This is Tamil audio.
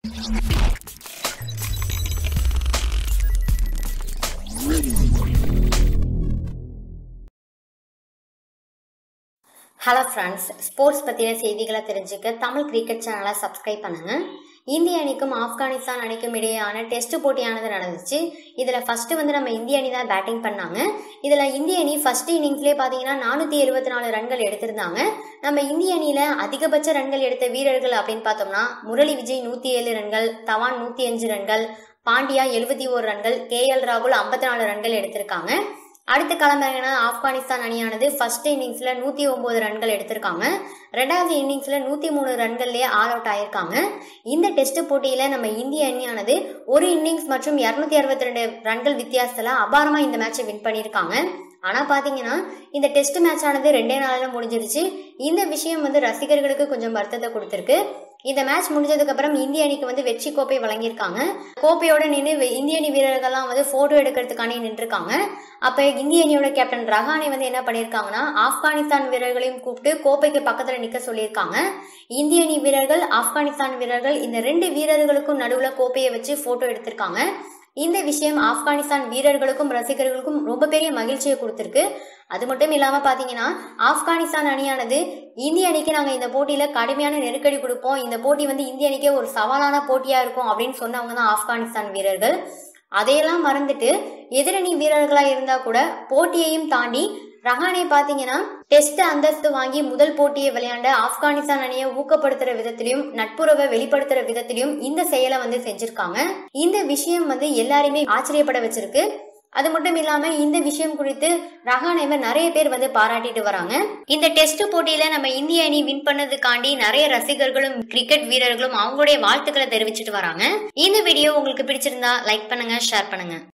ஹலோ ஃப்ரெண்ட்ஸ் ஸ்போர்ட்ஸ் பற்றின செய்திகளை தெரிஞ்சுக்க தமிழ் கிரிக்கெட் சேனலை சப்ஸ்கிரைப் பண்ணுங்க இந்திய அணிக்கும் ஆப்கானிஸ்தான் அணிக்கும் இடையேயான டெஸ்ட் போட்டியானது நடந்துச்சு இதில் ஃபர்ஸ்ட் வந்து நம்ம இந்திய அணி தான் பேட்டிங் பண்ணாங்க இதில் இந்திய அணி ஃபர்ஸ்ட் இன்னிங்ஸ்லேயே பார்த்தீங்கன்னா நானூற்றி எழுபத்தி நாலு ரன்கள் எடுத்திருந்தாங்க நம்ம இந்திய அணியில் அதிகபட்ச ரன்கள் எடுத்த வீரர்கள் அப்படின்னு பார்த்தோம்னா முரளி விஜய் நூற்றி ஏழு ரன்கள் தவான் நூற்றி அஞ்சு ரன்கள் பாண்டியா எழுபத்தி ஓரு ரன்கள் கே எல் ராகுல் ஐம்பத்தி நாலு ரன்கள் எடுத்திருக்காங்க அடுத்து கிளம்புறாங்கன்னா ஆப்கானிஸ்தான் அணியானது ஃபர்ஸ்ட் இன்னிங்ஸ்ல நூத்தி ஒன்பது ரன்கள் எடுத்திருக்காங்க ரெண்டாவது இன்னிங்ஸ்ல நூத்தி மூணு ரன்கள்லயே ஆல் அவுட் ஆயிருக்காங்க இந்த டெஸ்ட் போட்டியில நம்ம இந்திய அணியானது ஒரு இன்னிங்ஸ் மற்றும் இருநூத்தி அறுபத்தி ரெண்டு ரன்கள் வித்தியாசத்துல அபாரமா இந்த மேட்சை வின் பண்ணியிருக்காங்க ஆனா பாத்தீங்கன்னா இந்த டெஸ்ட் மேட்ச் ஆனது ரெண்டே நாள்ல முடிஞ்சிருச்சு இந்த விஷயம் வந்து ரசிகர்களுக்கு கொஞ்சம் வருத்தத்தை கொடுத்திருக்கு இந்த மேட்ச் முடிஞ்சதுக்கு அப்புறம் இந்திய அணிக்கு வந்து வெற்றி கோப்பை வழங்கியிருக்காங்க கோப்பையோட நின்று இந்திய அணி வீரர்கள்லாம் வந்து போட்டோ எடுக்கிறதுக்கானே நின்றுருக்காங்க அப்ப இந்திய அணியோட கேப்டன் ரஹானே வந்து என்ன பண்ணியிருக்காங்கன்னா ஆப்கானிஸ்தான் வீரர்களையும் கூப்பிட்டு கோப்பைக்கு பக்கத்துல நிக்க சொல்லியிருக்காங்க இந்திய அணி வீரர்கள் ஆப்கானிஸ்தான் வீரர்கள் இந்த ரெண்டு வீரர்களுக்கும் நடுவுல கோப்பையை வச்சு போட்டோ எடுத்திருக்காங்க இந்த விஷயம் ஆப்கானிஸ்தான் வீரர்களுக்கும் ரசிகர்களுக்கும் ரொம்ப பெரிய மகிழ்ச்சியை கொடுத்திருக்கு அது மட்டும் இல்லாம பாத்தீங்கன்னா ஆப்கானிஸ்தான் அணியானது இந்திய அணிக்கு நாங்க இந்த போட்டியில கடுமையான நெருக்கடி கொடுப்போம் இந்த போட்டி வந்து இந்திய அணிக்கே ஒரு சவாலான போட்டியா இருக்கும் அப்படின்னு சொன்னவங்க தான் ஆப்கானிஸ்தான் வீரர்கள் அதையெல்லாம் மறந்துட்டு எதிரணி வீரர்களா இருந்தா கூட போட்டியையும் தாண்டி ரஹானே பாத்தீங்கன்னா டெஸ்ட் அந்தஸ்து வாங்கி முதல் போட்டியை விளையாண்ட ஆப்கானிஸ்தான் அணியை ஊக்கப்படுத்துற விதத்திலையும் நட்புறவை வெளிப்படுத்துற விதத்திலையும் இந்த செயலை வந்து செஞ்சிருக்காங்க இந்த விஷயம் வந்து எல்லாருமே ஆச்சரியப்பட வச்சிருக்கு அது மட்டும் இல்லாம இந்த விஷயம் குறித்து ரஹானேவை நிறைய பேர் வந்து பாராட்டிட்டு வராங்க இந்த டெஸ்ட் போட்டியில நம்ம இந்திய அணி வின் பண்ணதுக்காண்டி நிறைய ரசிகர்களும் கிரிக்கெட் வீரர்களும் அவங்களுடைய வாழ்த்துக்களை தெரிவிச்சிட்டு வராங்க இந்த வீடியோ உங்களுக்கு பிடிச்சிருந்தா லைக் பண்ணுங்க ஷேர் பண்ணுங்க